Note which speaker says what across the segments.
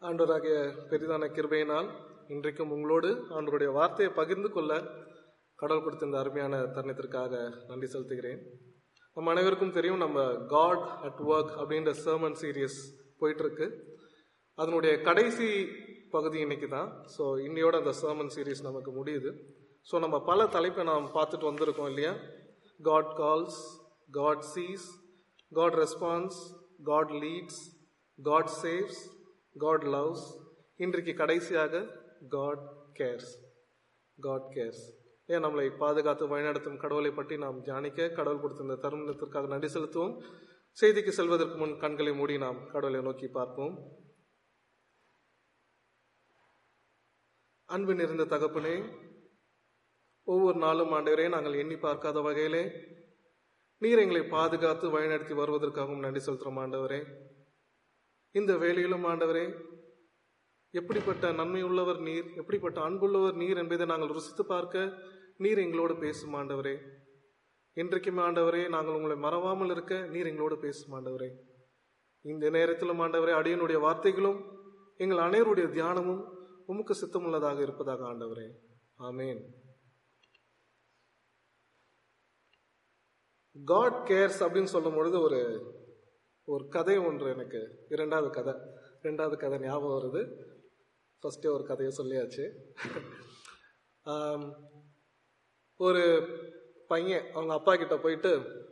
Speaker 1: ஆண்டவராகிய பெரிதான கிருபையினால் இன்றைக்கும் உங்களோடு ஆண்டவருடைய வார்த்தையை பகிர்ந்து கொள்ள கடவுள் கொடுத்த இந்த அருமையான தருணத்திற்காக நன்றி செலுத்துகிறேன் நம்ம அனைவருக்கும் தெரியும் நம்ம காட் அட் ஒர்க் அப்படின்ற சர்மன் சீரியஸ் போயிட்டு இருக்கு அதனுடைய கடைசி பகுதி இன்னைக்கு தான் ஸோ இன்னையோட அந்த சர்மன் சீரியஸ் நமக்கு முடியுது ஸோ நம்ம பல தலைப்பை நாம் பார்த்துட்டு வந்திருக்கோம் இல்லையா God calls God sees God response God leads God saves God loves இன்றைக்கு கடைசியாக காட் கேர்ஸ் காட் கேர்ஸ் ஏன் நம்மளை பாதுகாத்து வழிநடத்தும் கடவுளை பற்றி நாம் தியானிக்க கடவுள் கொடுத்த இந்த தருணத்திற்காக நன்றி செலுத்துவோம் செய்திக்கு செல்வதற்கு முன் கண்களை மூடி நாம் கடவுளை நோக்கி பார்ப்போம் அன்பு நிறைந்த தகப்பனே ஒவ்வொரு நாளும் ஆண்டவரே நாங்கள் எண்ணி பார்க்காத வகையிலே நீர் எங்களை பாதுகாத்து வழிநடத்தி வருவதற்காகவும் நன்றி செலுத்துகிறோம் ஆண்டவரே இந்த வேலையிலும் ஆண்டவரே எப்படிப்பட்ட நன்மை உள்ளவர் நீர் எப்படிப்பட்ட அன்புள்ளவர் நீர் என்பதை நாங்கள் ருசித்து பார்க்க நீர் எங்களோடு பேசும் ஆண்டவரே இன்றைக்குமே ஆண்டவரே நாங்கள் உங்களை மறவாமல் இருக்க நீர் எங்களோடு பேசும் ஆண்டவரே இந்த நேரத்திலும் ஆண்டவரே அடியனுடைய வார்த்தைகளும் எங்கள் அனைவருடைய தியானமும் உமக்கு சித்தமுள்ளதாக இருப்பதாக ஆண்டவரே ஆமேன் காட் கேர்ஸ் அப்படின்னு சொல்லும் பொழுது ஒரு ஒரு கதை ஒன்று எனக்கு இரண்டாவது கதை ரெண்டாவது கதை ஞாபகம் வருது ஃபர்ஸ்டே ஒரு கதையை சொல்லியாச்சு ஒரு பையன் அவங்க அப்பா கிட்ட போயிட்டு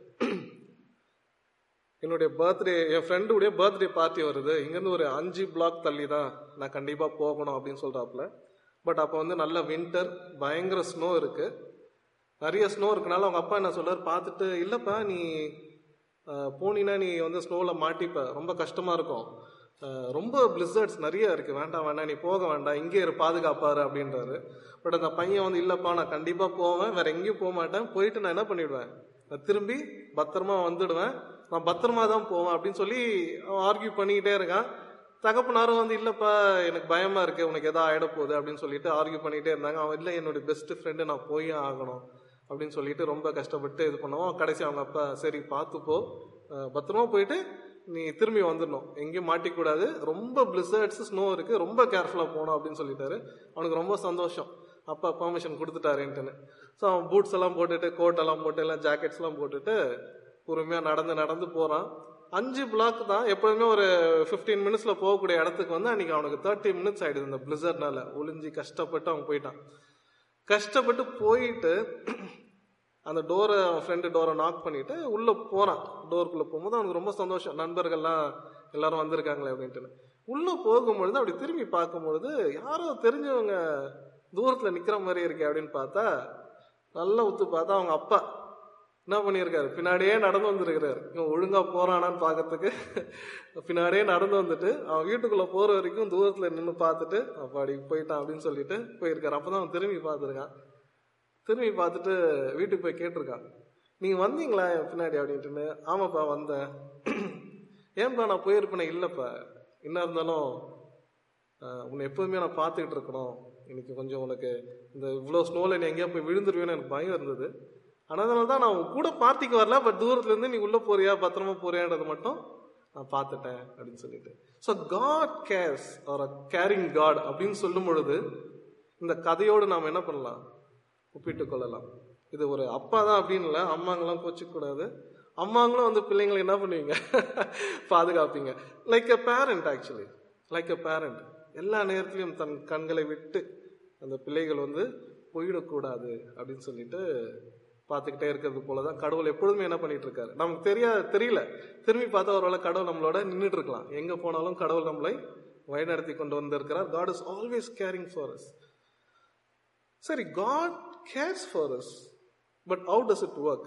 Speaker 1: என்னுடைய பர்த்டே என் ஃப்ரெண்டுடைய பர்த்டே பார்ட்டி வருது இங்கேருந்து ஒரு அஞ்சு பிளாக் தள்ளி தான் நான் கண்டிப்பாக போகணும் அப்படின்னு சொல்கிறாப்புல பட் அப்போ வந்து நல்ல வின்டர் பயங்கர ஸ்னோ இருக்கு நிறைய ஸ்னோ இருக்கனால அவங்க அப்பா என்ன சொல்றாரு பார்த்துட்டு இல்லைப்பா நீ போனீங்கன்னா நீ வந்து ஸ்னோவில் மாட்டிப்ப ரொம்ப கஷ்டமாக இருக்கும் ரொம்ப பிளிசர்ட்ஸ் நிறைய இருக்குது வேண்டாம் வேண்டாம் நீ போக வேண்டாம் இங்கே இரு பாதுகாப்பாரு அப்படின்றாரு பட் அந்த பையன் வந்து இல்லைப்பா நான் கண்டிப்பாக போவேன் வேற எங்கேயும் போக மாட்டேன் போயிட்டு நான் என்ன பண்ணிவிடுவேன் நான் திரும்பி பத்திரமா வந்துடுவேன் நான் பத்திரமா தான் போவேன் அப்படின்னு சொல்லி அவன் ஆர்கியூ பண்ணிக்கிட்டே இருக்கான் தகப்பனாரும் வந்து இல்லைப்பா எனக்கு பயமா இருக்கு உனக்கு எதோ ஆயிட போகுது அப்படின்னு சொல்லிட்டு ஆர்கியூ பண்ணிக்கிட்டே இருந்தாங்க அவன் இல்லை என்னுடைய பெஸ்ட் ஃப்ரெண்டு நான் போய் ஆகணும் அப்படின்னு சொல்லிட்டு ரொம்ப கஷ்டப்பட்டு இது பண்ணுவோம் கடைசி அவங்க அப்பா சரி பார்த்துப்போ பத்திரமா போயிட்டு நீ திரும்பி வந்துடணும் எங்கேயும் மாட்டிக்கூடாது ரொம்ப பிளிசர்ட்ஸ் ஸ்னோ இருக்கு ரொம்ப கேர்ஃபுல்லாக போகணும் அப்படின்னு சொல்லிட்டாரு அவனுக்கு ரொம்ப சந்தோஷம் அப்பா பர்மிஷன் கொடுத்துட்டாருன்ட்டுன்னு ஸோ அவன் பூட்ஸ் எல்லாம் போட்டுட்டு கோட் எல்லாம் போட்டு எல்லாம் ஜாக்கெட்ஸ் எல்லாம் போட்டுட்டு பொறுமையாக நடந்து நடந்து போகிறான் அஞ்சு பிளாக் தான் எப்போதுமே ஒரு ஃபிஃப்டீன் மினிட்ஸில் போகக்கூடிய இடத்துக்கு வந்து அன்னைக்கு அவனுக்கு தேர்ட்டி மினிட்ஸ் ஆயிடுது இந்த பிளிசர்னால ஒளிஞ்சி கஷ்டப்பட்டு அவன் போயிட்டான் கஷ்டப்பட்டு போயிட்டு அந்த டோரை அவன் ஃப்ரெண்டு டோரை நாக் பண்ணிட்டு உள்ள போறான் டோருக்குள்ள போகும்போது அவனுக்கு ரொம்ப சந்தோஷம் நண்பர்கள்லாம் எல்லாரும் வந்திருக்காங்களே அப்படின்ட்டு உள்ள போகும்பொழுது அப்படி திரும்பி பார்க்கும்பொழுது யாரோ தெரிஞ்சவங்க தூரத்துல நிக்கிற மாதிரி இருக்கே அப்படின்னு பார்த்தா நல்லா உத்து பார்த்தா அவங்க அப்பா என்ன பண்ணியிருக்காரு பின்னாடியே நடந்து வந்திருக்கிறாரு இவன் ஒழுங்கா போறானான்னு பார்க்கறதுக்கு பின்னாடியே நடந்து வந்துட்டு அவன் வீட்டுக்குள்ள போற வரைக்கும் தூரத்துல நின்று பார்த்துட்டு அப்பாடி போயிட்டான் அப்படின்னு சொல்லிட்டு போயிருக்காரு அப்பதான் அவன் திரும்பி பார்த்துருக்கான் திரும்பி பார்த்துட்டு வீட்டுக்கு போய் கேட்டிருக்கான் நீங்க வந்தீங்களா என் பின்னாடி அப்படின்ட்டுன்னு ஆமாப்பா வந்தேன் ஏன்பா நான் போயிருப்பேனே இல்லப்பா என்ன இருந்தாலும் உன்னை எப்போதுமே நான் பார்த்துக்கிட்டு இருக்கணும் இன்னைக்கு கொஞ்சம் உனக்கு இந்த இவ்வளோ ஸ்னோவில் நீ எங்கேயா போய் விழுந்துருவேன்னு எனக்கு பயம் இருந்தது அதனால தான் நான் உன் கூட பார்ட்டிக்கு வரல பட் தூரத்துல இருந்து நீ உள்ள போறியா பத்திரமா போறியான்றது மட்டும் நான் பார்த்துட்டேன் அப்படின்னு சொல்லிட்டு ஸோ காட் கேர்ஸ் ஒரு கேரிங் காட் அப்படின்னு சொல்லும் பொழுது இந்த கதையோடு நாம் என்ன பண்ணலாம் ஒப்பிட்டு கொள்ளலாம் இது ஒரு அப்பா தான் அப்படின்னு இல்லை அம்மாங்கெல்லாம் கோச்சிக்க கூடாது அம்மாங்களும் வந்து பிள்ளைங்களை என்ன பண்ணுவீங்க பாதுகாப்பீங்க like a parent actually like a parent எல்லா நேரத்திலையும் தன் கண்களை விட்டு அந்த பிள்ளைகள் வந்து போயிடக்கூடாது அப்படின்னு சொல்லிட்டு பார்த்துக்கிட்டே இருக்கிறது போலதான் கடவுள் எப்பொழுதுமே என்ன பண்ணிட்டு இருக்காரு நமக்கு தெரியாது தெரியல திரும்பி பார்த்தா ஒருவேளை கடவுள் நம்மளோட நின்றுட்டு இருக்கலாம் எங்க போனாலும் கடவுள் நம்மளை வழிநடத்தி கொண்டு வந்திருக்கிறார் God is always caring for us சரி God cares for us but how does it work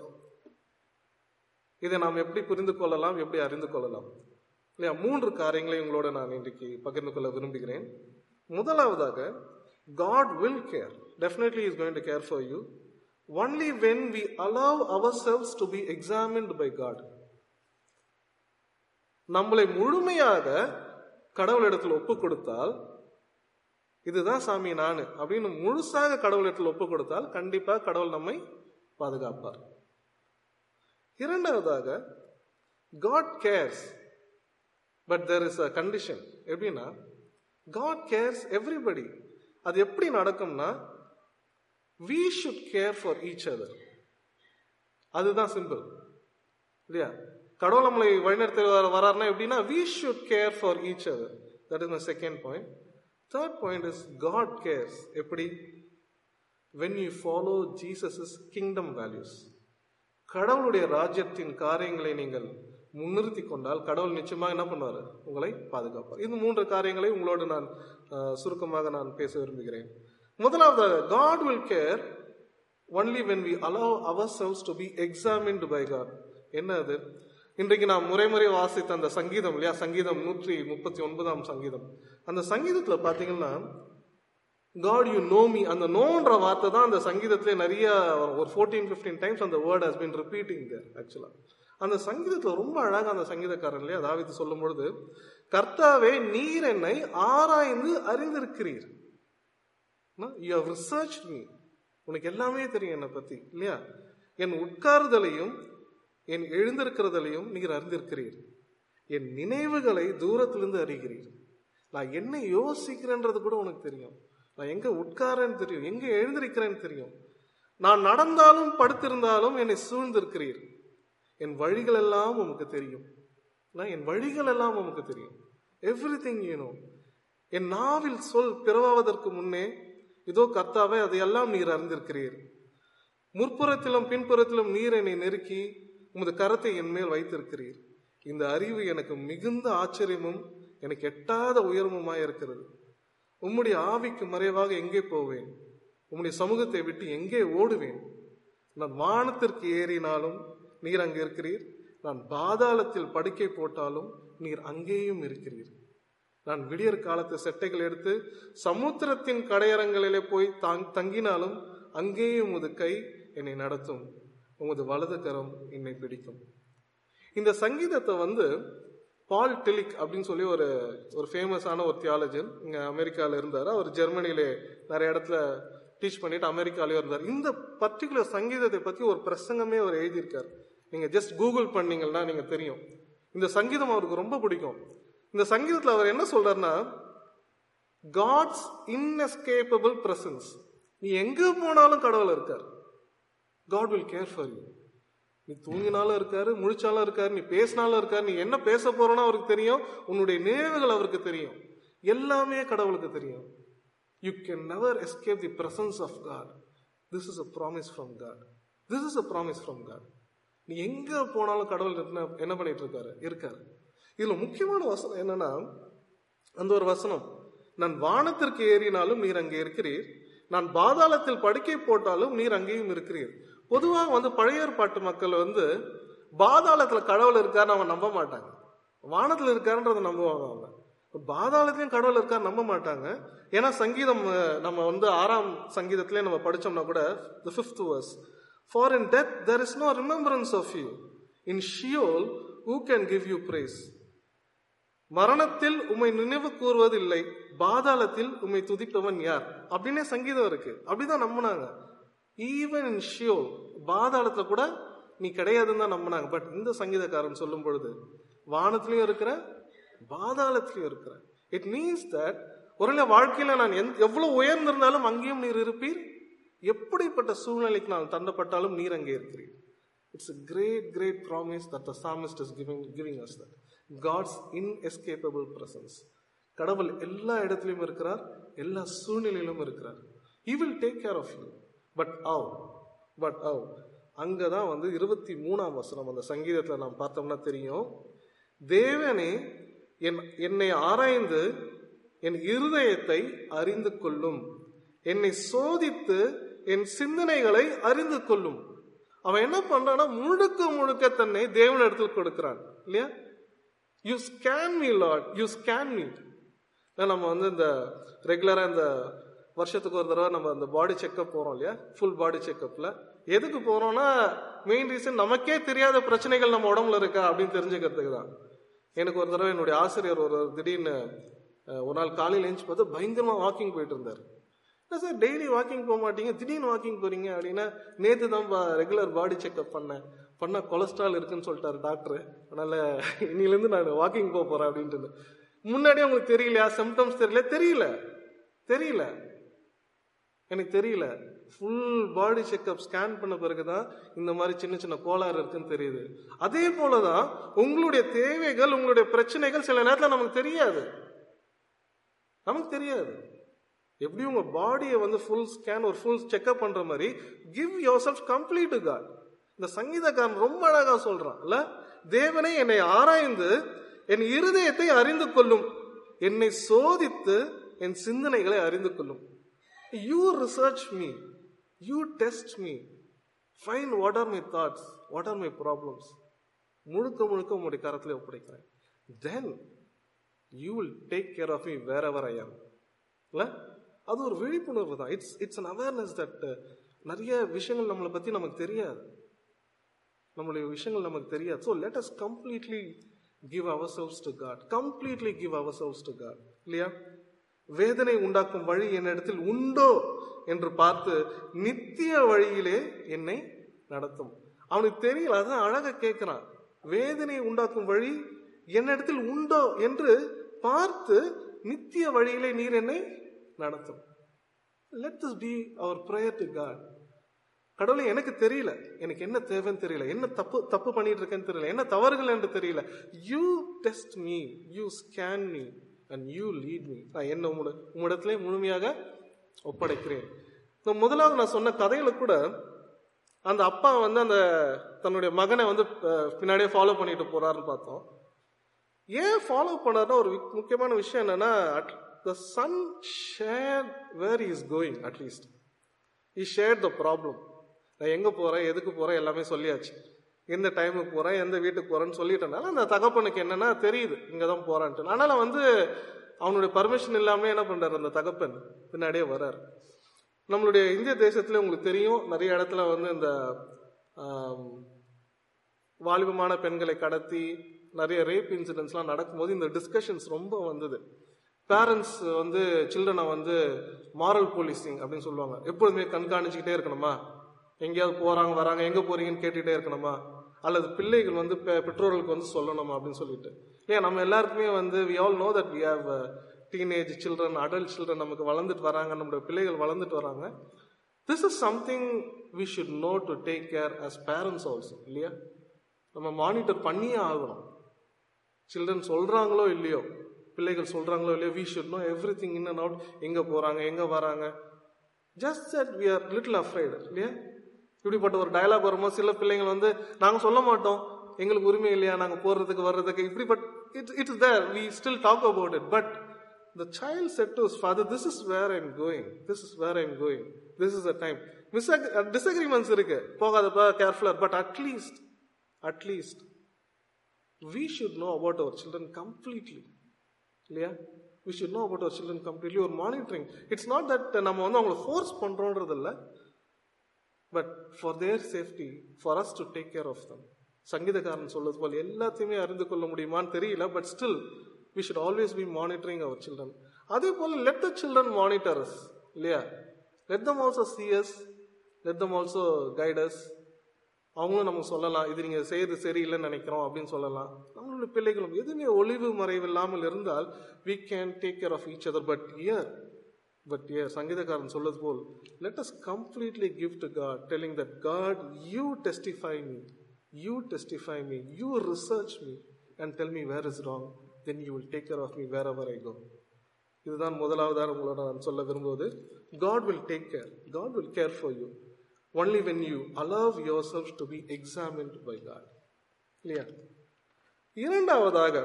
Speaker 1: இதை நாம் எப்படி புரிந்து கொள்ளலாம் எப்படி அறிந்து கொள்ளலாம் இல்லையா மூன்று காரியங்களை உங்களோட நான் இன்றைக்கு பகிர்ந்து கொள்ள விரும்புகிறேன் முதலாவதாக God will care definitely is going to care for you only when we allow ourselves to be examined by God நம்மளை முழுமையாக கடவுளிடத்தில் ஒப்பு கொடுத்தால் இதுதான் சாமி நான் அப்படின்னு முழுசாக கடவுளிடத்தில் ஒப்பு கொடுத்தால் கண்டிப்பா கடவுள் நம்மை பாதுகாப்பார் இரண்டாவதாக God cares but there is a condition எப்படின்னா காட் கேர்ஸ் எவ்ரிபடி அது எப்படி நடக்கும்னா we should care for each other அதுதான் சிம்பிள் இல்லையா கடவுள் நம்மளை வழிநடத்தி வர- வராருன்னா எப்படின்னா we should care for each other that is my second point third point is God cares எப்படி when you follow Jesus kingdom values கடவுளுடைய ராஜ்யத்தின் காரியங்களை நீங்கள் முன்னிறுத்தி கொண்டால் கடவுள் நிச்சயமாக என்ன பண்ணுவார் உங்களை பாதுகாப்பார் இந்த மூன்று காரியங்களை உங்களோடு நான் அஹ், சுருக்கமாக நான் பேச விரும்புகிறேன் முதலாவது God will care only when we allow ourselves to be examined by God என்ன அது இன்றைக்கு நாம் முறைமுறை வாசித்த அந்த சங்கீதம் இல்லையா சங்கீதம் நூற்றி முப்பத்தி ஒன்பதாம் சங்கீதம் அந்த சங்கீதத்துல பாத்தீங்கன்னா காட் யூ நோ மீ அந்த நோன்ற வார்த்தை தான் அந்த சங்கீதத்திலே நிறைய ஒரு ஃபோர்டீன் ஃபிஃப்டீன் டைம்ஸ் அந்த word has been repeating there actually அந்த சங்கீதத்துல ரொம்ப அழகா அந்த சங்கீதக்காரன் இல்லையா தாவீது சொல்லும் பொழுது கர்த்தாவே நீர் என்னை ஆராய்ந்து அறிந்திருக்கிறீர் யூ ஹவ் ரிசர்ச் மீ உனக்கு எல்லாமே தெரியும் என்னை பத்தி இல்லையா என் உட்காருதலையும் என் எழுந்திருக்கிறதலையும் நீர் அறிந்திருக்கிறீர் என் நினைவுகளை தூரத்திலிருந்து அறிகிறீர் நான் என்ன யோசிக்கிறேன்றது கூட உனக்கு தெரியும் நான் எங்க உட்காரேன்னு தெரியும் எங்க எழுந்திருக்கிறேன்னு தெரியும் நான் நடந்தாலும் படுத்திருந்தாலும் என்னை சூழ்ந்திருக்கிறீர் என் வழிகள் எல்லாம் உமக்கு தெரியும் நான் என் வழிகள் எல்லாம் உமக்கு தெரியும் எவ்ரி திங் யூனோ என் நாவில் சொல் பிறவாவதற்கு முன்னே இதோ கர்த்தாவே அதையெல்லாம் நீர் அறிந்திருக்கிறீர் முற்புறத்திலும் பின்புறத்திலும் நீர் என்னை நெருக்கி உமது கரத்தை என் மேல் வைத்திருக்கிறீர் இந்த அறிவு எனக்கு மிகுந்த ஆச்சரியமும் எனக்கு எட்டாத உயர்வுமாய் இருக்கிறது உம்முடைய ஆவிக்கு மறைவாக எங்கே போவேன் உம்முடைய சமூகத்தை விட்டு எங்கே ஓடுவேன் நான் வானத்திற்கு ஏறினாலும் நீர் அங்கே இருக்கிறீர் நான் பாதாளத்தில் படுக்கை போட்டாலும் நீர் அங்கேயும் இருக்கிறீர் நான் விடியற் காலத்து செட்டைகள் எடுத்து சமுத்திரத்தின் கடையரங்களிலே போய் தாங்- தங்கினாலும் அங்கேயும் உமது கை என்னை நடத்தும் உமது வலது கரம் என்னை பிடிக்கும் இந்த சங்கீதத்தை வந்து பால் டெலிக் அப்படின்னு சொல்லி ஒரு ஒரு ஃபேமஸான ஒரு தியாலஜன் இங்க அமெரிக்கால இருந்தார் அவர் ஜெர்மனிலே நிறைய இடத்துல டீச் பண்ணிட்டு அமெரிக்காலயும் இருந்தார் இந்த பர்டிகுலர் சங்கீதத்தை பத்தி ஒரு பிரசங்கமே அவர் எழுதியிருக்கார் நீங்க ஜஸ்ட் கூகுள் பண்ணீங்கன்னா நீங்க தெரியும் இந்த சங்கீதம் அவருக்கு ரொம்ப பிடிக்கும் இந்த சங்கீதத்துல அவர் என்ன சொல்றாருன்னா காட்ஸ் இன்எஸ்கேப்பபிள் பிரசன்ஸ் நீ எங்க போனாலும் கடவுள் இருக்கார் God will care for you நீ தூங்கினாலும் இருக்காரு முழிச்சாலும் இருக்காரு நீ பேசினாலும் இருக்காரு நீ என்ன பேச போறோன்னு அவருக்கு தெரியும் உன்னுடைய நினைவுகள் அவருக்கு தெரியும் எல்லாமே கடவுளுக்கு தெரியும் you can never escape the presence of God this is a promise from God this is a promise from God நீ எங்க போனாலும் கடவுள் என்ன என்ன பண்ணிட்டு இருக்காரு இருக்காரு இதுல முக்கியமான வசனம் என்னன்னா அந்த ஒரு வசனம் நான் வானத்திற்கு ஏறினாலும் நீர் அங்கே இருக்கிறீர் நான் பாதாளத்தில் படுக்கை போட்டாலும் நீர் அங்கேயும் இருக்கிறீர் பொதுவாக வந்து பழைய ஏற்பாட்டு மக்கள் வந்து பாதாளத்துல கடவுள் இருக்காருன்னு அவங்க நம்ப மாட்டாங்க வானத்துல இருக்காருன்றதை நம்புவாங்க அவங்க பாதாளத்திலையும் கடவுள் இருக்காரு நம்ப மாட்டாங்க ஏன்னா சங்கீதம் அஹ், நம்ம வந்து ஆறாம் சங்கீதத்திலே நம்ம படிச்சோம்னா கூட the fifth verse for in death there is no remembrance of you in sheol who can give you praise மரணத்தில் உம்மை நினைவு கூறுவதில்லை பாதாளத்தில் உம்மை துதிப்பவன் யார் அப்படின்னே சங்கீதம் இருக்கு அப்படிதான் நம்பினாங்க ஈவன் இன் ஷியோ பாதாளத்துல கூட நீ கிடையாதுன்னு தான் நம்பினாங்க பட் இந்த சங்கீதக்காரன் சொல்லும் பொழுது வானத்திலையும் இருக்கிற பாதாளத்திலையும் இருக்கிற இட் மீன்ஸ் தட் ஒருவேளை வாழ்க்கையில நான் எந்த- எவ்வளவு உயர்ந்திருந்தாலும் அங்கேயும் நீர் இருப்பீர் எப்படிப்பட்ட சூழ்நிலைக்கு நான் தண்டப்பட்டாலும் நீர் அங்கே இருக்கிறீர் It's a great, great promise that the psalmist is giving, giving us that. God's inescapable presence. கடவுள் எல்லா இடத்திலும் இருக்கிறார் எல்லா சூழ்நிலையிலும் இருக்கிறார் He will take care of you. But how? But how? அங்கதான் வந்து இருபத்தி மூணாம் வசனம் அந்த சங்கீதத்துல நாம் பார்த்தோம்னா தெரியும் தேவனே என் என்னை ஆராய்ந்து என் இருதயத்தை அறிந்து கொள்ளும் என்னை சோதித்து என் சிந்தனைகளை அறிந்து கொள்ளும் அவன் என்ன பண்றான்னா முழுக்க முழுக்க தன்னை தேவனிடத்தில் கொடுக்கிறான் இல்லையா you scan me Lord you scan me நம்ம வந்து இந்த ரெகுலரா இந்த வருஷத்துக்கு ஒரு தடவை நம்ம அந்த பாடி செக்அப் போறோம் இல்லையா ஃபுல் பாடி செக்அப்ல எதுக்கு போறோம்னா மெயின் ரீசன் நமக்கே தெரியாத பிரச்சனைகள் நம்ம உடம்புல இருக்கா அப்படின்னு தெரிஞ்சுக்கிறதுக்கு தான் எனக்கு ஒரு தடவை என்னுடைய ஆசிரியர் ஒரு திடீர்னு அஹ், ஒரு நாள் காலையில் எழுந்து பார்த்து பயங்கரமா வாக்கிங் போயிட்டு இருந்தார் என்ன சார் டெய்லி வாக்கிங் போக மாட்டீங்க திடீர்னு வாக்கிங் போறீங்க அப்படின்னா நேத்து தான் ரெகுலர் பாடி செக்அப் பண்ணேன் பண்ணா கொலஸ்ட்ரால் இருக்குன்னு சொல்லிட்டாரு டாக்டர் அதனால இன்னிலேருந்து நான் வாக்கிங் போக போறேன் அப்படின்ட்டு முன்னாடி உங்களுக்கு தெரியலையா சிம்டம்ஸ் தெரியல தெரியல தெரியல எனக்கு தெரியல ஃபுல் பாடி செக்அப் ஸ்கேன் பண்ண பிறகுதான் இந்த மாதிரி சின்ன சின்ன கோளாறு இருக்குன்னு தெரியுது அதே போலதான் உங்களுடைய தேவைகள் உங்களுடைய பிரச்சனைகள் சில நேரத்துல நமக்கு தெரியாது நமக்கு தெரியாது எப்படி உங்க பாடியை வந்து ஃபுல் ஸ்கேன் ஒரு ஃபுல் செக்அப் பண்ற மாதிரி give yourself complete God இந்த சங்கீதக்காரன் ரொம்ப அழகா சொல்றான் இல்ல தேவனை என்னை ஆராய்ந்து என் இருதயத்தை அறிந்து கொள்ளும் என்னை சோதித்து என் சிந்தனைகளை அறிந்து கொள்ளும் you research me you test me find what are my thoughts what are my problems முழுக்க முழுக்க உங்களுடைய கரத்தில் ஒப்படைக்கிறேன் then you will take care of me wherever I am இல்லை அது ஒரு விழிப்புணர்வு தான் it's it's an awareness that நிறைய விஷயங்கள் நம்மளை பற்றி நமக்கு தெரியாது நம்மளுடைய விஷயங்கள் நமக்கு தெரியாது so let us completely give ourselves to God completely give ourselves to God இல்லையா வேதனை உண்டாக்கும் வழி என்னிடத்தில் உண்டோ என்று பார்த்து நித்திய வழியிலே என்னை நடத்தும் அவனுக்கு தெரியல அதான் அழகா கேட்கிறான் வேதனை உண்டாக்கும் வழி என்னிடத்தில் உண்டோ என்று பார்த்து நித்திய வழியிலே நீர் என்னை நடத்தும் let this be our prayer to God கடவுளை எனக்கு தெரியல எனக்கு என்ன தேவைன்னு தெரியல என்ன தப்பு தப்பு பண்ணிட்டு இருக்கேன்னு தெரியல என்ன தவறுகள் என்று தெரியல you test me you scan me and you lead me நான் என்ன உங்களோட உங்களிடத்திலே முழுமையாக ஒப்படைக்கிறேன் இந்த முதலாவது நான் சொன்ன கதையில கூட அந்த அப்பா வந்து அந்த தன்னுடைய மகனை வந்து அஹ், பின்னாடியே ஃபாலோ பண்ணிட்டு போறாருன்னு பார்த்தோம் ஏன் ஃபாலோ பண்ணாருன்னா ஒரு வி- முக்கியமான விஷயம் என்னன்னா the son share where is going at least இ ஷேர் த ப்ராப்ளம் நான் எங்க போறேன் எதுக்கு போறேன் எல்லாமே சொல்லியாச்சு எந்த டைமுக்கு போறேன் எந்த வீட்டுக்கு போறேன்னு சொல்லிட்டனால அந்த தகப்பனுக்கு என்னன்னா தெரியுது இங்க தான் போறான்ட்டு அதனால வந்து அவனுடைய பர்மிஷன் இல்லாம என்ன பண்றாரு அந்த தகப்பன் பின்னாடியே வர்றாரு நம்மளுடைய இந்திய தேசத்துல உங்களுக்கு தெரியும் நிறைய இடத்துல வந்து இந்த ஆம், வாலிபமான பெண்களை கடத்தி நிறைய ரேப் இன்சிடென்ட்ஸ்லாம் நடக்கும்போது இந்த டிஸ்கஷன்ஸ் ரொம்ப வந்தது பேரண்ட்ஸ் வந்து சில்ட்ரனை வந்து மாரல் போலீசிங் அப்படின்னு சொல்லுவாங்க எப்பொழுதுமே கண்காணிச்சுக்கிட்டே இருக்கணுமா எங்கேயாவது போறாங்க வராங்க எங்க போறீங்கன்னு கேட்டுக்கிட்டே இருக்கணுமா அல்லது பிள்ளைகள் வந்து பெ- பெற்றோர்களுக்கு வந்து சொல்லணுமா அப்படின்னு சொல்லிட்டு இல்லையா நம்ம எல்லாருக்குமே வந்து we all know that we have teenage children adult children நமக்கு வளர்ந்துட்டு வராங்க நம்மளுடைய பிள்ளைகள் வளர்ந்துட்டு வராங்க this is something we should know to take care as parents also இல்லையா நம்ம மானிட்டர் பண்ணியே ஆகணும் சில்ட்ரன் சொல்றாங்களோ இல்லையோ பிள்ளைகள் சொல்றாங்களோ இல்லையோ we should know everything in and out எங்க போறாங்க எங்க வராங்க just that we are little afraid இல்லையா இப்படிப்பட்ட ஒரு டயலாக் வரும்போது சில பிள்ளைங்க வந்து நாங்க சொல்ல மாட்டோம் எங்களுக்கு உரிமை இல்லையா நாங்க போறதுக்கு வர்றதுக்கு இப்படிப்பட்ட it it is there we still talk about it but the child said to his father this is where i'm going this is where i'm going this is the time Misag- uh, disagreements இருக்கு போகாதப்பா கேர்ஃபுல்லா but at least at least we should know about our children completely இல்லையா we should know about our children completely ஒரு monitoring it's not that நம்ம வந்து அவங்கள force பண்றோன்றது இல்ல but for their safety for us to take care of them சங்கீதக்காரன் சொல்றது போல் எல்லாத்தையுமே அறிந்து கொள்ள முடியுமான்னு தெரியல but still we should always be monitoring our children அதே போல லெட் த சில்ட்ரன் மானிட்டர்ஸ் இல்லையா let them also see us let them also guide us அவங்களும் நமக்கு சொல்லலாம் இது நீங்க செய்யறது சரியில்லைன்னு நினைக்கிறோம் அப்படின்னு சொல்லலாம் நம்மளுடைய பிள்ளைகளும் எதுவுமே ஒளிவு மறைவு இல்லாமல் இருந்தால் we can take care of each other but here but here சங்கீதக்காரன் சொல்வது போல் let us completely give to God telling that God you testify me you testify me you research me and tell me where is wrong then you will take care of me wherever I go இதுதான் முதலாவதாக உங்களோட நான் சொல்ல விரும்புவது God will take care God will care for you only when you allow yourself to be examined by God இல்லையா இரண்டாவதாக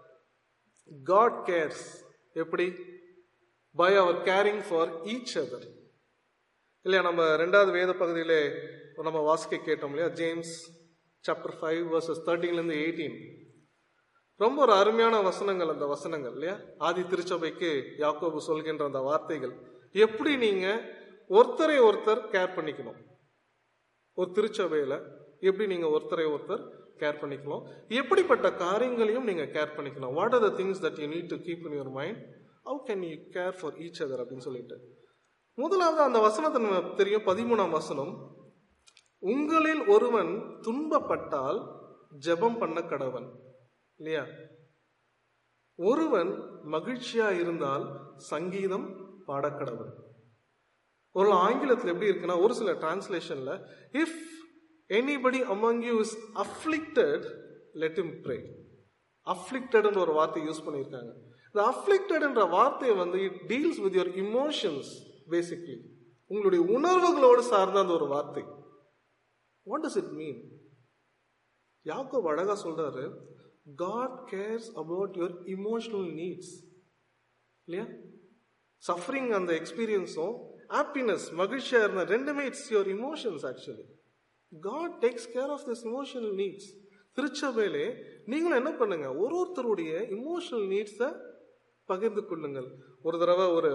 Speaker 1: God cares எப்படி by our caring for each other இல்லையா நம்ம ரெண்டாவது வேத பகுதியிலே நம்ம வாசிக்க கேட்டோம் இல்லையா ஜேம்ஸ் சாப்டர் ஃபைவ் வர்சஸ் தேர்ட்டீன்லேருந்து எயிட்டீன் ரொம்ப ஒரு அருமையான வசனங்கள் அந்த வசனங்கள் இல்லையா ஆதி திருச்சபைக்கு யாக்கோபு சொல்கின்ற அந்த வார்த்தைகள் எப்படி நீங்க ஒருத்தரை ஒருத்தர் கேர் பண்ணிக்கணும் ஒரு திருச்சபையில எப்படி நீங்க ஒருத்தரை ஒருத்தர் கேர் பண்ணிக்கணும் எப்படிப்பட்ட காரியங்களையும் நீங்க கேர் பண்ணிக்கணும் what are the things that you need to keep in your mind how can you care for each other அப்படின்னு சொல்லிட்டு முதலாவது அந்த வசனத்தை நமக்கு தெரியும் பதிமூணாம் வசனம் உங்களில் ஒருவன் துன்பப்பட்டால் ஜெபம் பண்ண கடவன் இல்லையா ஒருவன் மகிழ்ச்சியா இருந்தால் சங்கீதம் பாடக்கடவன் ஒரு ஆங்கிலத்தில் எப்படி இருக்குன்னா ஒரு சில டிரான்ஸ்லேஷன்ல if anybody among you is afflicted let him pray அஃப்ளிக்டட்ன்ற ஒரு வார்த்தை யூஸ் பண்ணியிருக்காங்க இந்த அஃப்ளிக்டட்ன்ற வார்த்தையை வந்து it deals with your emotions basically உங்களுடைய உணர்வுகளோடு சார்ந்த அந்த ஒரு வார்த்தை வாட் டஸ் இட் மீன் யாக்கோப் அழகா சொல்றாரு God cares about your emotional needs இல்லையா சஃபரிங் அந்த எக்ஸ்பீரியன்ஸும் ஹாப்பினஸ் மகிழ்ச்சியா இருந்த ரெண்டுமே it's your emotions actually God takes care of this emotional needs திருச்சபையிலே நீங்களும் என்ன பண்ணுங்க ஒரு ஒருத்தருடைய இமோஷனல் நீட்ஸை பகிர்ந்து கொள்ளுங்கள் ஒரு தடவை ஒரு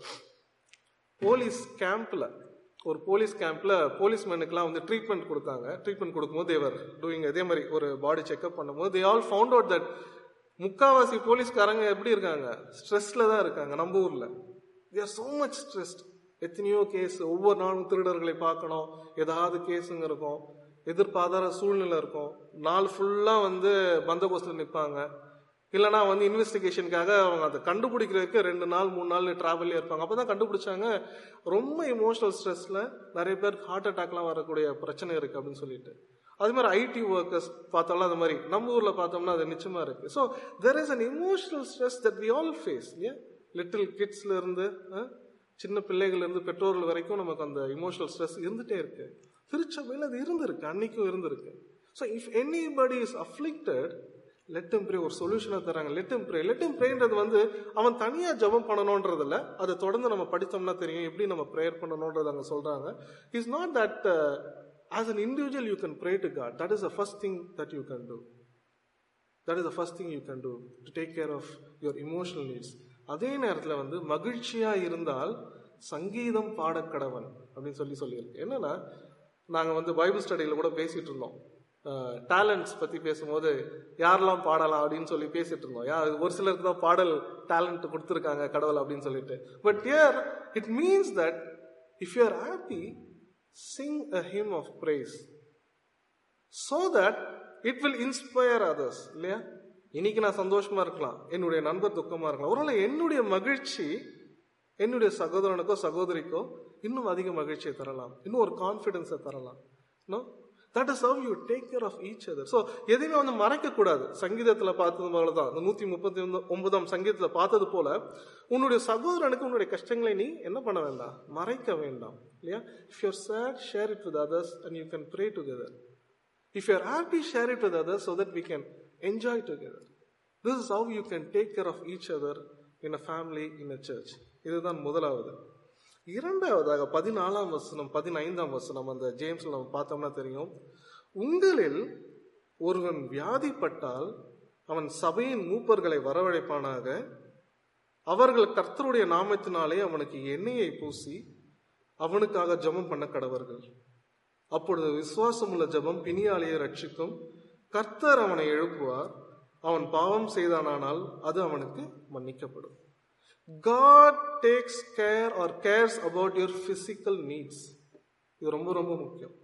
Speaker 1: போலீஸ் கேம்ப்ல ஒரு போலீஸ் கேம்ப்ல போலீஸ்மேனுக்குலாம் வந்து ட்ரீட்மெண்ட் கொடுத்தாங்க ட்ரீட்மெண்ட் கொடுக்கும்போது தேவர் டூயிங் அதே மாதிரி ஒரு பாடி செக்அப் பண்ணும்போது they all found out that முக்காவாசி போலீஸ்காரங்க எப்படி இருக்காங்க ஸ்ட்ரெஸ்ல தான் இருக்காங்க நம்ம ஊர்ல தேர் சோ மச் ஸ்ட்ரெஸ்ட் எத்தனையோ கேஸ் ஒவ்வொரு நாளும் திருடர்களை பார்க்கணும் ஏதாவது கேஸுங்க இருக்கும் எதிர்பாராத சூழ்நிலை இருக்கும் நாள் ஃபுல்லா வந்து பந்தோபஸ்தில் நிற்பாங்க இல்லைனா வந்து இன்வெஸ்டிகேஷனுக்காக அவங்க அதை கண்டுபிடிக்கிறதுக்கு ரெண்டு நாள் மூணு நாள் டிராவல்லே இருப்பாங்க அப்பதான் கண்டுபிடிச்சாங்க ரொம்ப இமோஷனல் ஸ்ட்ரெஸ்ல நிறைய பேருக்கு ஹார்ட் அட்டாக்லாம் வரக்கூடிய பிரச்சனை இருக்கு அப்படின்னு சொல்லிட்டு அது மாதிரி ஐடி ஒர்க்கர்ஸ் பார்த்தாலும் அது மாதிரி நம்ம ஊர்ல பார்த்தோம்னா அது நிச்சயமா இருக்கு so there is an emotional stress that we all face இல்லையா லிட்டில் கிட்ஸ்ல இருந்து அஹ், சின்ன பிள்ளைகள்ல இருந்து பெற்றோர்கள் வரைக்கும் நமக்கு அந்த இமோஷனல் ஸ்ட்ரெஸ் இருந்துட்டே இருக்கு திருச்சபையில் அது இருந்திருக்கு அன்னைக்கும் இருந்திருக்கு so if anybody is afflicted let pray ஒரு சொல்யூஷனை தராங்க லெட் ப்ரே லெட் ப்ரேன்றது வந்து அவன் தனியா ஜெபம் பண்ணணுன்றதுல அதை தொடர்ந்து நம்ம படித்தோம்னா தெரியும் எப்படி நம்ம ப்ரேயர் பண்ணணுன்றது அங்க சொல்றாங்க is not that as an individual you can pray to God that is the first thing that you can do that is the first thing you can do to take care of your emotional needs அதே நேரத்தில் வந்து மகிழ்ச்சியா இருந்தால் சங்கீதம் பாடக்கடவன் அப்படின்னு சொல்லி சொல்லியிருக்கு என்னன்னா நாங்கள் வந்து பைபிள் ஸ்டடியில் கூட பேசிட்டு இருந்தோம் டேலண்ட்ஸ் பற்றி பேசும்போது யாரெல்லாம் பாடலாம் அப்படின்னு சொல்லி பேசிட்டு இருந்தோம் யா ஒரு சிலருக்கு தான் பாடல் டேலண்ட் கொடுத்துருக்காங்க கடவுள் அப்படின்னு சொல்லிட்டு but here it means that if you are happy sing a hymn of praise so that it will inspire others இல்லையா இன்னைக்கு நான் சந்தோஷமா இருக்கலாம் என்னுடைய நண்பர் துக்கமா இருக்கலாம் ஒருவேளை என்னுடைய மகிழ்ச்சி என்னுடைய சகோதரனுக்கோ சகோதரிக்கோ இன்னும் அதிக மகிழ்ச்சியை தரலாம் இன்னும் ஒரு கான்ஃபிடன்ஸை தரலாம் no that is how you take care of each other so எதையுமே வந்து மறைக்க கூடாது சங்கீதத்துல பார்த்தது போல தான் இந்த நூத்தி முப்பத்தி ஒன்பதாம் சங்கீதத்துல பார்த்தது போல உன்னுடைய சகோதரனுக்கு உன்னுடைய கஷ்டங்களை நீ என்ன பண்ண வேண்டாம் மறைக்க வேண்டாம் இல்லையா if you're sad share it with others and you can pray together If you are happy, share it with others so that we can enjoy together. This is how you can take care of each other in a family, in a church. இதுதான் முதலாவது இரண்டாவதாக பதினாலாம் வசனம் பதினைந்தாம் வசனம் அந்த ஜேம்ஸ்ல நம்ம பார்த்தோம்னா தெரியும் உங்களில் ஒருவன் வியாதிப்பட்டால் அவன் சபையின் மூப்பர்களை வரவழைப்பானாக அவர்கள் கர்த்தருடைய நாமத்தினாலே அவனுக்கு எண்ணெயை பூசி அவனுக்காக ஜெபம் பண்ண கடவர்கள் அப்பொழுது விசுவாசமுள்ள ஜெபம் பிணியாளியை ரட்சிக்கும் கர்த்தர் அவனை எழுப்புவார் அவன் பாவம் செய்தானானால் அது அவனுக்கு மன்னிக்கப்படும் God takes care or cares about your physical needs இது ரொம்ப ரொம்ப முக்கியம்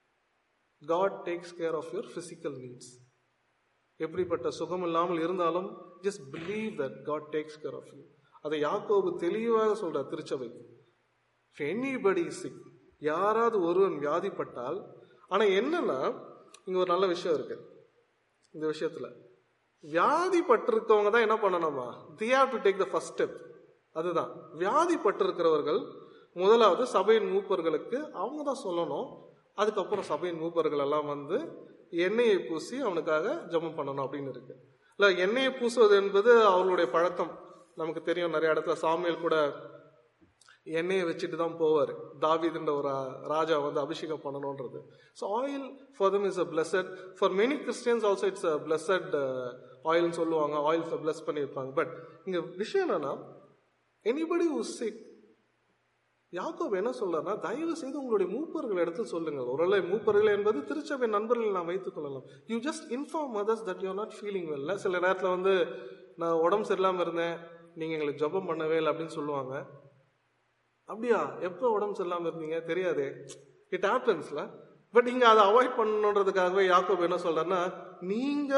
Speaker 1: God takes care of your physical needs எப்படிப்பட்ட சுகம் இல்லாமல் இருந்தாலும் just believe that God takes care of you அதை யாக்கோபு தெளிவாக சொல்ற திருச்சபைக்கு If anybody is sick யாராவது ஒருவன் வியாதிப்பட்டால் ஆனா என்னன்னா இங்க ஒரு நல்ல விஷயம் இருக்கு இந்த விஷயத்துல வியாதிப்பட்டிருக்கவங்க தான் என்ன பண்ணணுமா they have to take the first step அதுதான் வியாதிப்பட்டிருக்கிறவர்கள் முதலாவது சபையின் மூப்பர்களுக்கு அவங்க தான் சொல்லணும் அதுக்கப்புறம் சபையின் மூப்பர்கள் எல்லாம் வந்து எண்ணெயை பூசி அவனுக்காக ஜெபம் பண்ணணும் அப்படின்னு இருக்கு இல்ல எண்ணெயை பூசுவது என்பது அவர்களுடைய பழக்கம் நமக்கு தெரியும் நிறைய இடத்துல சாமியல் கூட எண்ணெயை வச்சுட்டு தான் போவார் தாவீதுன்ற ஒரு ராஜா வந்து அபிஷேகம் பண்ணணுன்றது so oil for them is a blessed for many Christians also it's a blessed ஆயில்னு சொல்லுவாங்க ஆயில் பிளஸ் பண்ணியிருப்பாங்க பட் இங்க விஷயம் என்னன்னா எனிபடி ஹூ சிக் யாக்கோப் என்ன சொல்றாருன்னா தயவு செய்து உங்களுடைய மூப்பர்கள் இடத்துல சொல்லுங்கள் ஒருவேளை மூப்பர்கள் என்பது திருச்சபை நண்பர்கள் நாம் வைத்துக் கொள்ளலாம் you just inform others that you not feeling வெல்ல சில நேரத்தில் வந்து நான் உடம்பு சரியில்லாமல் இருந்தேன் நீங்கள் எங்களுக்கு ஜெபம் பண்ணவே இல்லை அப்படின்னு சொல்லுவாங்க அப்படியா எப்போ உடம்பு சரியில்லாமல் இருந்தீங்க தெரியாதே இட் ஹேப்பன்ஸ்ல பட் இங்க அதை அவாய்ட் பண்ணணுன்றதுக்காகவே யாக்கோப் என்ன சொல்றாருன்னா நீங்கள்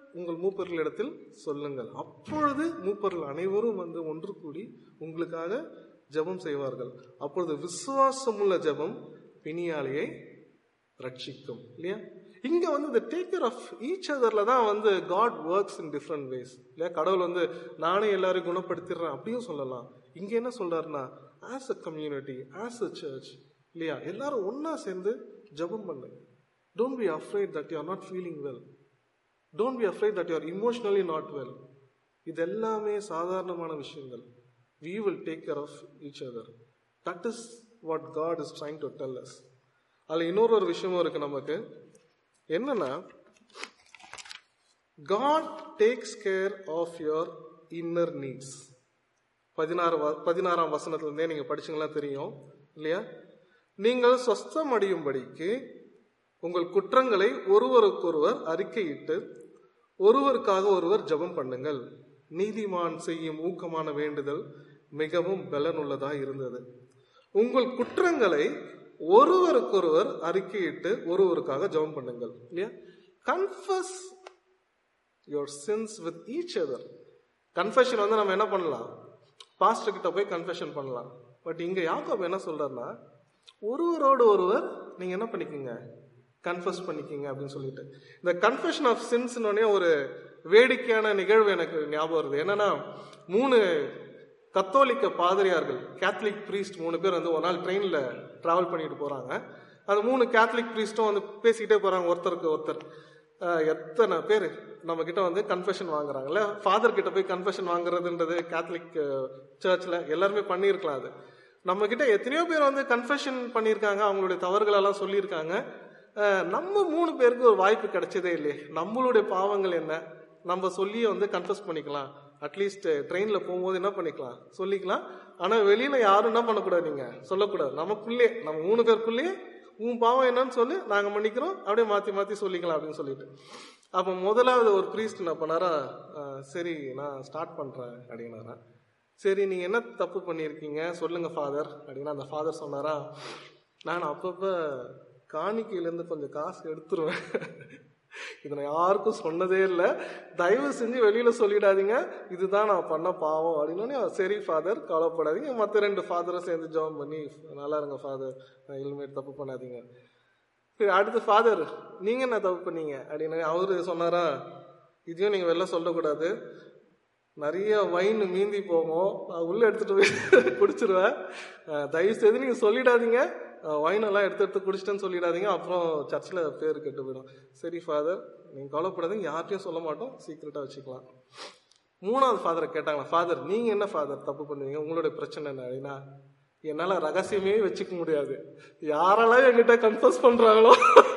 Speaker 1: உங்கள் மூப்பர்களிடத்தில் சொல்லுங்கள் அப்பொழுது மூப்பர்கள் அனைவரும் வந்து ஒன்று கூடி உங்களுக்காக ஜெபம் செய்வார்கள் அப்பொழுது விசுவாசமுள்ள ஜெபம் பிணியாளியை ரட்சிக்கும் இல்லையா இங்க வந்து இந்த டேக்கர் ஆஃப் ஈச் அதர்ல தான் வந்து God works in different ways இல்லையா கடவுள் வந்து நானே எல்லாரையும் குணப்படுத்திடுறேன் அப்படியும் சொல்லலாம் இங்க என்ன சொல்றாருன்னா as a community as a church இல்லையா எல்லாரும் ஒண்ணா சேர்ந்து ஜெபம் பண்ணுங்க don't be afraid that you are not feeling well don't be afraid that you are emotionally not well இது எல்லாமே சாதாரணமான விஷயங்கள் we will take care of each other that is what god is trying to tell us அதுல இன்னொரு ஒரு விஷயமும் இருக்கு நமக்கு என்னன்னா God takes care of your inner needs பதினாறு வ- பதினாறாம் வசனத்துல இருந்தே நீங்க படிச்சீங்களா தெரியும் இல்லையா நீங்கள் சொஸ்தம் அடையும்படிக்கு உங்கள் குற்றங்களை ஒருவருக்கொருவர் அறிக்கையிட்டு ஒருவருக்காக ஒருவர் ஜெபம் பண்ணுங்கள் நீதிமான் செய்யும் ஊக்கமான வேண்டுதல் மிகவும் பலனுள்ளதா இருந்தது உங்கள் குற்றங்களை ஒருவருக்கொருவர் அறிக்கையிட்டு ஒருவருக்காக ஜெபம் பண்ணுங்கள் இல்லையா confess your sins with each other confession வந்து நம்ம என்ன பண்ணலாம் பாஸ்டர் கிட்ட போய் கன்ஃபெஷன் பண்ணலாம் பட் இங்க யாக்கோப் என்ன சொல்றாருன்னா ஒருவரோடு ஒருவர் நீங்க என்ன பண்ணிக்கோங்க கன்ஃபஸ் பண்ணிக்கோங்க அப்படின்னு சொல்லிட்டு இந்த கன்ஃபெஷன் ஆஃப் சின்ஸ்னோடனே ஒரு வேடிக்கையான நிகழ்வு எனக்கு ஞாபகம் வருது என்னன்னா மூணு கத்தோலிக்க பாதிரியார்கள் கேத்தலிக் பிரீஸ்ட் மூணு பேர் வந்து ஒரு நாள் ட்ரெயின்ல டிராவல் பண்ணிட்டு போறாங்க அந்த மூணு கேத்தலிக் பிரீஸ்டும் வந்து பேசிக்கிட்டே போறாங்க ஒருத்தருக்கு ஒருத்தர் அஹ், எத்தனை பேர் நம்ம கிட்ட வந்து கன்ஃபெஷன் வாங்குறாங்கல்ல ஃபாதர் கிட்ட போய் கன்ஃபெஷன் வாங்குறதுன்றது கேத்தலிக் சர்ச்ல எல்லாருமே பண்ணியிருக்கலாம் அது நம்ம கிட்ட எத்தனையோ பேர் வந்து கன்ஃபெஷன் பண்ணியிருக்காங்க அவங்களுடைய தவறுகள் எல்லாம் சொல்லியிருக்காங்க அஹ், நம்ம மூணு பேருக்கு ஒரு வாய்ப்பு கிடைச்சதே இல்லையே நம்மளுடைய பாவங்கள் என்ன நம்ம சொல்லி வந்து கன்ஃபஸ் பண்ணிக்கலாம் அட்லீஸ்ட் ட்ரெயின்ல போகும்போது என்ன பண்ணிக்கலாம் சொல்லிக்கலாம் ஆனா வெளியில யாரும் என்ன பண்ணக்கூடாது நீங்க சொல்லக்கூடாது நமக்குள்ளே நம்ம மூணு பேருக்குள்ளேயே உன் பாவம் என்னன்னு சொல்லி நாங்க மன்னிக்கிறோம் அப்படியே மாத்தி மாத்தி சொல்லிக்கலாம் அப்படின்னு சொல்லிட்டு அப்ப முதலாவது ஒரு பிரீஸ்ட் என்ன பண்ணாரா "அஹ், சரி நான் ஸ்டார்ட் பண்றேன் அப்படின்னாரா சரி நீங்க என்ன தப்பு பண்ணியிருக்கீங்க சொல்லுங்க ஃபாதர் அப்படின்னா அந்த ஃபாதர் சொன்னாரா நான் அப்பப்ப காணிக்கையிலேருந்து கொஞ்சம் காசு எடுத்துருவேன் இதை நான் யாருக்கும் சொன்னதே இல்லை தயவு செஞ்சு வெளியில சொல்லிடாதீங்க இதுதான் நான் பண்ண பாவம் அப்படின்னு சரி ஃபாதர் கவலைப்படாதீங்க மற்ற ரெண்டு ஃபாதரும் சேர்ந்து ஜாயின் பண்ணி நல்லா இருங்க ஃபாதர் இனிமேல் தப்பு பண்ணாதீங்க சரி அடுத்து ஃபாதர் நீங்க என்ன தப்பு பண்ணீங்க அப்படின்னு அவரு சொன்னாரா இதையும் நீங்க வெளில சொல்லக்கூடாது நிறைய வைன் மீந்தி போகும் நான் உள்ள எடுத்துட்டு போய் குடிச்சிருவேன் அஹ் தயவு செய்து நீங்க சொல்லிடாதீங்க வைன் எல்லாம் எடுத்து எடுத்து குடிச்சிட்டேன்னு சொல்லிடாதீங்க அப்புறம் சர்ச்சில் பேர் கெட்டு போயிடும் சரி ஃபாதர் நீங்க கவலைப்படாதீங்க யார்ட்டையும் சொல்ல மாட்டோம் சீக்கிரட்டா வச்சுக்கலாம் மூணாவது ஃபாதரை கேட்டாங்களா ஃபாதர் நீங்க என்ன ஃபாதர் தப்பு பண்ணுவீங்க உங்களுடைய பிரச்சனை என்ன அப்படின்னா என்னால ரகசியமே வச்சுக்க முடியாது யாரெல்லாம் என்கிட்ட கன்ஃபஸ் பண்றாங்களோ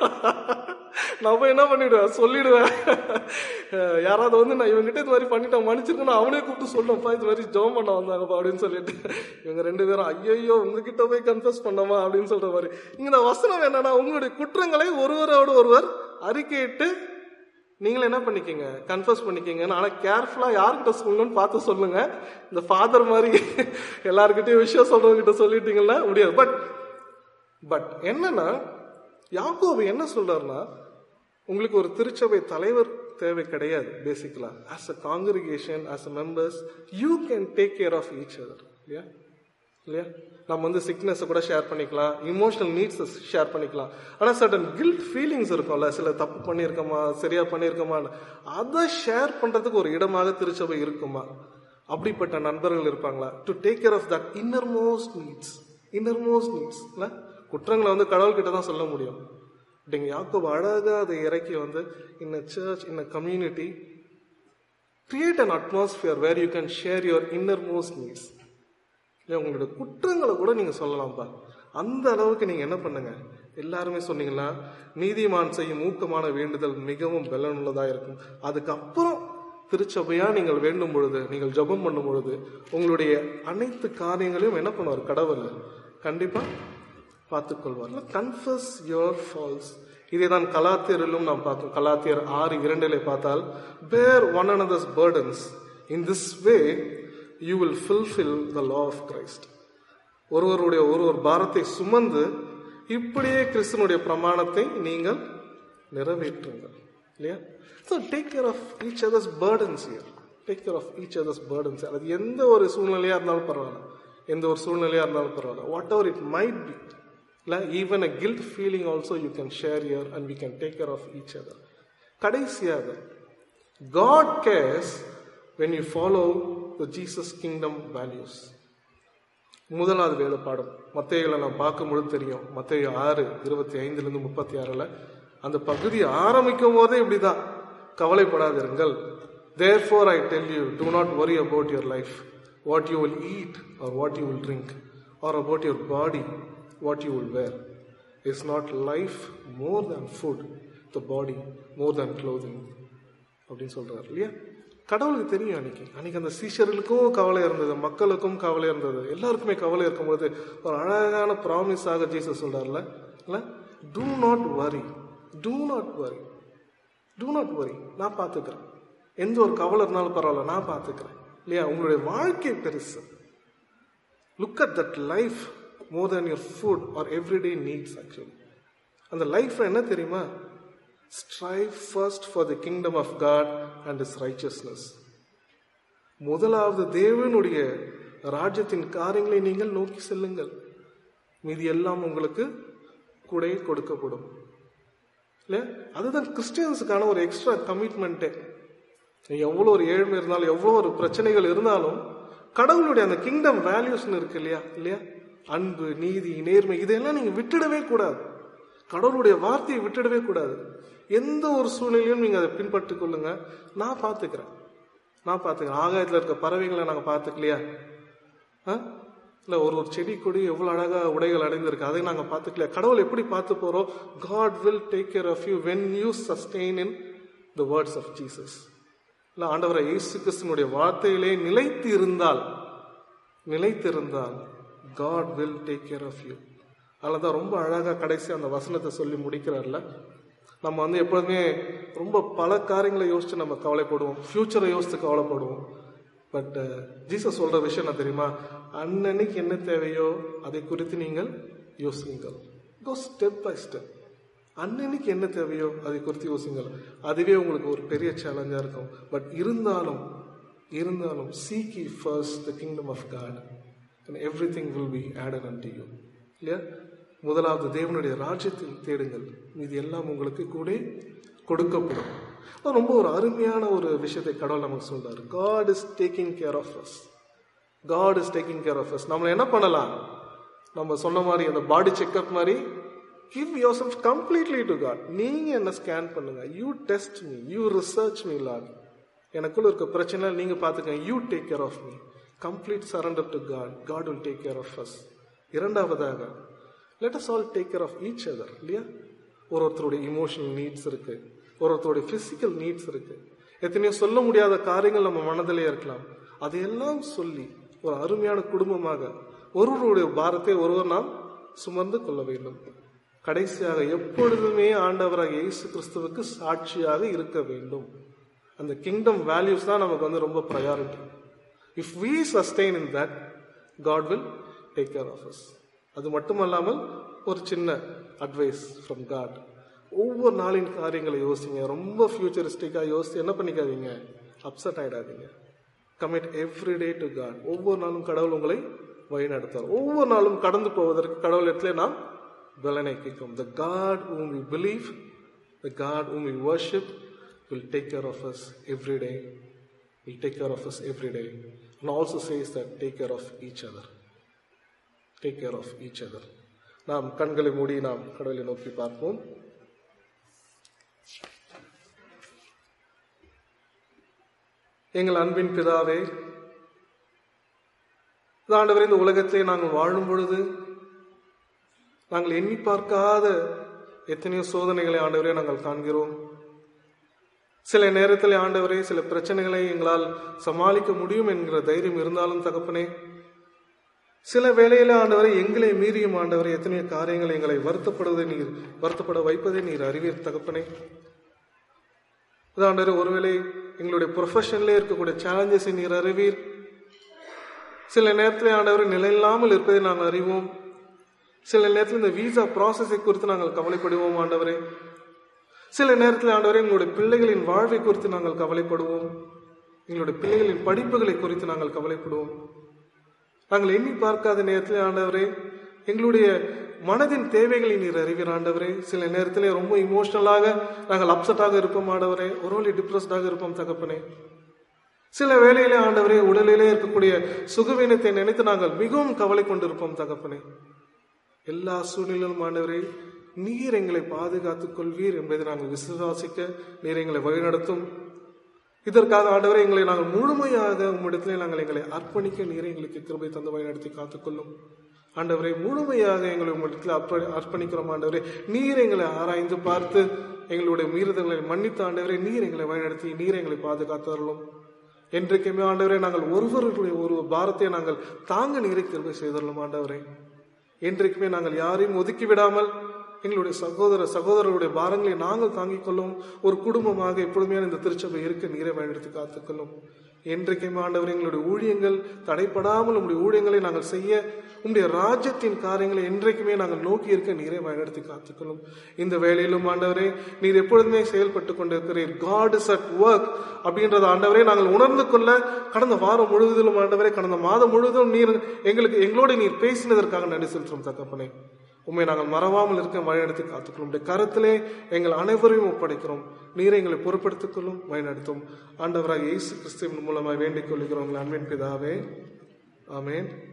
Speaker 1: நான் போய் என்ன பண்ணிடுவேன் சொல்லிடுவேன் அஹ் யாராவது வந்து நான் இவங்ககிட்ட இது மாதிரி பண்ணிட்டேன் மன்னிச்சிருக்கேன் அவனே கூப்பிட்டு சொல்லப்பா இது மாதிரி ஜோம் பண்ண வந்தாங்கப்பா அப்படின்னு சொல்லிட்டு இவங்க ரெண்டு பேரும் ஐயோ உங்ககிட்ட போய் கன்ஃபஸ் பண்ணோமா அப்படின்னு சொல்ற மாதிரி இங்க இந்த வசனம் என்னன்னா உங்களுடைய குற்றங்களை ஒருவரோடு ஒருவர் அறிக்கையிட்டு நீங்களும் என்ன பண்ணிக்கங்க கன்ஃபர்ஸ் பண்ணிக்கங்க ஆனா கேர்ஃபுல்லா யார்கிட்ட சொல்லணும்னு பார்த்து சொல்லுங்க இந்த ஃபாதர் மாதிரி எல்லார்கிட்டயும் விஷயம் சொல்றவங்க சொல்லிட்டீங்கன்னா முடியாது பட் பட் என்னன்னா யாக்கோபு என்ன சொல்றாருன்னா உங்களுக்கு ஒரு திருச்சபை தலைவர் தேவை கிடையாது பேசிக்கலா as a congregation as a members you can take care of each other இல்லையா இல்லையா நம்ம வந்து சிக்னஸை கூட ஷேர் பண்ணிக்கலாம் இமோஷனல் நீட்ஸை ஷேர் பண்ணிக்கலாம் ஆனால் சடன் கில்ட் ஃபீலிங்ஸ் இருக்கும்ல சில தப்பு பண்ணியிருக்கோமா சரியா பண்ணியிருக்கோமான்னு அதை ஷேர் பண்ணுறதுக்கு ஒரு இடமாக திருச்சபை இருக்குமா அப்படிப்பட்ட நண்பர்கள் இருப்பாங்களா to take care of that innermost needs innermost needs இல்லை குற்றங்களை வந்து கடவுள்கிட்ட தான் சொல்ல முடியும் அப்படிங்க யாக்கோபு அழகா அதை இறக்கி வந்து in church in community create an atmosphere where you can share your innermost needs இல்லை உங்களோட குற்றங்களை கூட நீங்க சொல்லலாம்ப்பா அந்த அளவுக்கு நீங்க என்ன பண்ணுங்க எல்லாருமே சொன்னீங்கன்னா நீதிமான் செய்யும் ஊக்கமான வேண்டுதல் மிகவும் பலனுள்ளதா இருக்கும் அதுக்கப்புறம் திருச்சபையா நீங்கள் வேண்டும் பொழுது நீங்கள் ஜெபம் பண்ணும் பொழுது உங்களுடைய அனைத்து காரியங்களையும் என்ன பண்ணுவார் கடவுள் கண்டிப்பா பார்த்துக்கொள்வார் கன்ஃபஸ் யோர் ஃபால்ஸ் இதே தான் கலாத்தியரிலும் நாம் பார்க்கும் கலாத்தியர் ஆறு இரண்டிலே பார்த்தால் bear one another's burdens in this way you will fulfill the law of Christ ஒருவருடைய ஒருவர் பாரத்தை சுமந்து இப்படியே கிறிஸ்தனுடைய பிரமாணத்தை நீங்கள் நிறைவேற்றுங்கள் இல்லையா so take care of each others burdens here take care of each others burdens அது எந்த ஒரு சூழ்நிலையாக இருந்தாலும் பரவாயில்ல எந்த ஒரு சூழ்நிலையாக இருந்தாலும் பரவாயில்ல whatever it might be இல்லை even a guilt feeling also you can share here and we can take care of each other கடைசியாக God cares when you follow the Jesus kingdom values முதலாவது வேத பாடம் மத்தைகளை நான் பார்க்கும்பொழுது தெரியும் மத்தைய ஆறு இருபத்தி ஐந்துலேருந்து முப்பத்தி ஆறில் அந்த பகுதி ஆரம்பிக்கும் போதே இப்படிதான் கவலைப்படாதிருங்கள் therefore I tell you do not worry about your life what you will eat or what you will drink or about your body what you will wear is not life more than food the body more than clothing அப்படின்னு சொல்றாரு இல்லையா கடவுளுக்கு தெரியும் அன்னைக்கு அன்னைக்கு அந்த சீஷர்களுக்கும் கவலை இருந்தது மக்களுக்கும் கவலை இருந்தது எல்லாருக்குமே கவலை இருக்கும்போது ஒரு அழகான ப்ராமிஸாக ஜீசஸ் சொல்றாருல இல்ல do not worry do not worry do not worry நான் பார்த்துக்கிறேன் எந்த ஒரு கவலை இருந்தாலும் பரவாயில்ல நான் பார்த்துக்கிறேன் இல்லையா உங்களுடைய வாழ்க்கை பெருசு look at that life more than your food or everyday needs actually அந்த லைஃப் என்ன தெரியுமா strive first for the kingdom of God and is righteousness முதலாவது தேவனுடைய ராஜ்யத்தின் காரியங்களை நீங்கள் நோக்கி செல்லுங்கள் மீதி எல்லாம் உங்களுக்கு கூட கொடுக்கப்படும் இல்ல அதுதான் கிறிஸ்டியன்ஸுக்கான ஒரு எக்ஸ்ட்ரா கமிட்மெண்ட்டே எவ்வளோ ஒரு ஏழ்மை இருந்தாலும் எவ்வளோ ஒரு பிரச்சனைகள் இருந்தாலும் கடவுளுடைய அந்த கிங்டம் வேல்யூஸ்னு இருக்கு இல்லையா இல்லையா அன்பு நீதி நேர்மை இதெல்லாம் நீங்க விட்டுடவே கூடாது கடவுளுடைய வார்த்தையை விட்டுடவே கூடாது எந்த ஒரு சூழ்நிலையும் நீங்க அதை பின்பற்றி கொள்ளுங்க நான் பார்த்துக்கிறேன் நான் பார்த்துக்கிறேன் ஆகாயத்தில் இருக்க பறவைகளை நாங்கள் பார்த்துக்கலையா ஆ இல்லை ஒரு ஒரு செடி கொடி எவ்வளோ அழகாக உடைகள் அடைந்திருக்கு அதை நாங்கள் பார்த்துக்கலையா கடவுள் எப்படி பார்த்து போகிறோம் God will take care of you when you sustain in the words of Jesus இல்லை ஆண்டவரை இயேசு கிறிஸ்தனுடைய வார்த்தையிலே நிலைத்து இருந்தால் நிலைத்திருந்தால் God will take care of you அதில் தான் ரொம்ப அழகாக கடைசி அந்த வசனத்தை சொல்லி முடிக்கிறார்ல நம்ம வந்து எப்பொழுதுமே ரொம்ப பல காரியங்களை யோசிச்சு நம்ம கவலைப்படுவோம் ஃப்யூச்சரை யோசித்து கவலைப்படுவோம் பட் ஜீசஸ் சொல்ற விஷயம் என்ன தெரியுமா அன்னன்னைக்கு என்ன தேவையோ அதை குறித்து நீங்கள் யோசிங்கள் கோ ஸ்டெப் பை ஸ்டெப் அன்னன்னைக்கு என்ன தேவையோ அதை குறித்து யோசிங்கள் அதுவே உங்களுக்கு ஒரு பெரிய சேலஞ்சா இருக்கும் பட் இருந்தாலும் இருந்தாலும் seek you first the kingdom of God and everything will be added and you இல்லையா முதலாவது தேவனுடைய ராஜ்யத்தில் தேடுங்கள் இது எல்லாம் உங்களுக்கு கூட கொடுக்கப்படும் ரொம்ப ஒரு அருமையான ஒரு விஷயத்தை கடவுள் நமக்கு சொல்றாரு God is taking care of us God is taking care of us நம்மளை என்ன பண்ணலாம் நம்ம சொன்ன மாதிரி அந்த பாடி செக்அப் மாதிரி give yourself completely to God நீங்க என்ன ஸ்கேன் பண்ணுங்க you test me you research me lord எனக்குள்ள இருக்க பிரச்சனை நீங்க பாத்துக்கங்க you take care of me complete surrender to God God will take care of us இரண்டாவதாக let us all take care of each other இல்லையா ஒரு ஒருத்தருடைய இமோஷனல் நீட்ஸ் இருக்கு ஒரு ஒருத்தருடைய பிசிக்கல் நீட்ஸ் இருக்கு எத்தனையோ சொல்ல முடியாத காரியங்கள் நம்ம மனதிலே இருக்கலாம் அதையெல்லாம் சொல்லி ஒரு அருமையான குடும்பமாக ஒருவருடைய பாரத்தை ஒருவர் நாம் சுமந்து கொள்ள வேண்டும் கடைசியாக எப்பொழுதுமே ஆண்டவராக இயேசு கிறிஸ்துவுக்கு சாட்சியாக இருக்க வேண்டும் அந்த கிங்டம் வேல்யூஸ் தான் நமக்கு வந்து ரொம்ப priority if we sustain in that God will take care of us அது மட்டுமல்லாமல் ஒரு சின்ன அட்வைஸ் ஃப்ரம் காட் ஒவ்வொரு நாளின் காரியங்களை யோசிங்க ரொம்ப ஃபியூச்சரிஸ்டிக்காக யோசிச்சு என்ன பண்ணிக்காதீங்க அப்செட் ஆயிடாதீங்க commit every day to God ஒவ்வொரு நாளும் கடவுள் உங்களை வழிநடத்தார் ஒவ்வொரு நாளும் கடந்து போவதற்கு கடவுள் இடத்துல நாம் பலனை கேட்கும் the God whom we believe the God whom we worship will take care of us every day will take care of us every day and also says that take care of each other take care of each other நாம் கண்களை மூடி நாம் கடவுளை நோக்கி பார்ப்போம் எங்கள் அன்பின் பிதாவே ஆண்டவரே இந்த உலகத்திலே நாங்கள் வாழும் பொழுது நாங்கள் எண்ணி பார்க்காத எத்தனையோ சோதனைகளை ஆண்டவரே நாங்கள் காண்கிறோம் சில நேரத்தில் ஆண்டவரே சில பிரச்சனைகளை எங்களால் சமாளிக்க முடியும் என்கிற தைரியம் இருந்தாலும் தகப்பனே சில வேளையில ஆண்டவரை எங்களை மீறியும் ஆண்டவரை எத்தனையோ காரியங்களை எங்களை வருத்தப்படுவதை நீர் வருத்தப்பட வைப்பதை நீர் அறிவீர் தகப்பனே ஆண்டவரே ஒருவேளை எங்களுடைய ப்ரொஃபஷன்ல இருக்கக்கூடிய சேலஞ்சஸை நீர் அறிவீர் சில நேரத்தில் ஆண்டவரை நிலையில்லாமல் இருப்பதை நாங்கள் அறிவோம் சில நேரத்தில் இந்த விசா ப்ராசஸை குறித்து நாங்கள் கவலைப்படுவோம் ஆண்டவரே சில நேரத்தில் ஆண்டவரே எங்களுடைய பிள்ளைகளின் வாழ்வை குறித்து நாங்கள் கவலைப்படுவோம் எங்களுடைய பிள்ளைகளின் படிப்புகளை குறித்து நாங்கள் கவலைப்படுவோம் நாங்கள் எண்ணி பார்க்காத நேரத்தில் ஆண்டவரே எங்களுடைய மனதின் தேவைகளை நீர் அறிவீர் ஆண்டவரே சில நேரத்திலே ரொம்ப இமோஷனலாக நாங்கள் அப்செட்டாக இருப்போம் ஆண்டவரே ஒருவேளை டிப்ரெஸ்டாக இருப்போம் தகப்பனே சில வேளையிலே ஆண்டவரே உடலிலே இருக்கக்கூடிய சுகவீனத்தை நினைத்து நாங்கள் மிகவும் கவலை கொண்டிருப்போம் தகப்பனே எல்லா சூழ்நிலையிலும் ஆண்டவரே நீர் எங்களை பாதுகாத்துக் கொள்வீர் என்பதை நாங்கள் விசுவாசிக்க நீர் எங்களை வழிநடத்தும் இதற்காக ஆண்டவரே எங்களை நாங்கள் முழுமையாக உம்மிடத்திலே நாங்கள் எங்களை அர்ப்பணிக்க நீரை எங்களுக்கு கிருபை தந்து வழிநடத்தி காத்துக்கொள்ளும் ஆண்டவரை முழுமையாக எங்களை உம்மிடத்தில் அர்ப்ப அர்ப்பணிக்கிறோம் ஆண்டவரே நீர் எங்களை ஆராய்ந்து பார்த்து எங்களுடைய மீறுதல்களை மன்னித்து ஆண்டவரே நீர் எங்களை வழிநடத்தி நீர் எங்களை பாதுகாத்தரலும் என்றைக்குமே ஆண்டவரே நாங்கள் ஒருவருடைய ஒரு பாரத்தை நாங்கள் தாங்க நீரை கிருபை செய்தரலும் ஆண்டவரே என்றைக்குமே நாங்கள் யாரையும் ஒதுக்கி விடாமல் எங்களுடைய சகோதர சகோதரருடைய பாரங்களை நாங்கள் தாங்கிக் கொள்ளும் ஒரு குடும்பமாக எப்பொழுதுமே இந்த திருச்சபை இருக்க நீரை வழிநடத்தி காத்துக்கொள்ளும் என்றைக்குமே ஆண்டவர் எங்களுடைய ஊழியங்கள் தடைப்படாமல் உங்களுடைய ஊழியங்களை நாங்கள் செய்ய உங்களுடைய ராஜ்யத்தின் காரியங்களை என்றைக்குமே நாங்கள் நோக்கி இருக்க நீரை வழிநடத்தி காத்துக்கொள்ளும் இந்த வேலையிலும் ஆண்டவரே நீர் எப்பொழுதுமே செயல்பட்டு கொண்டிருக்கிறீர் காட் இஸ் அட் ஒர்க் அப்படின்றத ஆண்டவரே நாங்கள் உணர்ந்து கொள்ள கடந்த வாரம் முழுவதிலும் ஆண்டவரே கடந்த மாதம் முழுவதும் நீர் எங்களுக்கு எங்களோடு நீர் பேசினதற்காக நன்றி செலுத்தும் தகப்பனே உண்மை நாங்கள் மறவாமல் இருக்க வழிநடத்தி காத்துக்கொள்ளும் உடைய கரத்திலே எங்கள் அனைவரையும் ஒப்படைக்கிறோம் நீரை எங்களை பொறுப்படுத்திக் கொள்ளும் வழிநடத்தும் ஆண்டவராக இயேசு கிறிஸ்துவின் மூலமாக வேண்டிக் கொள்கிறோம் உங்கள் அன்பின் பிதாவே ஆமேன்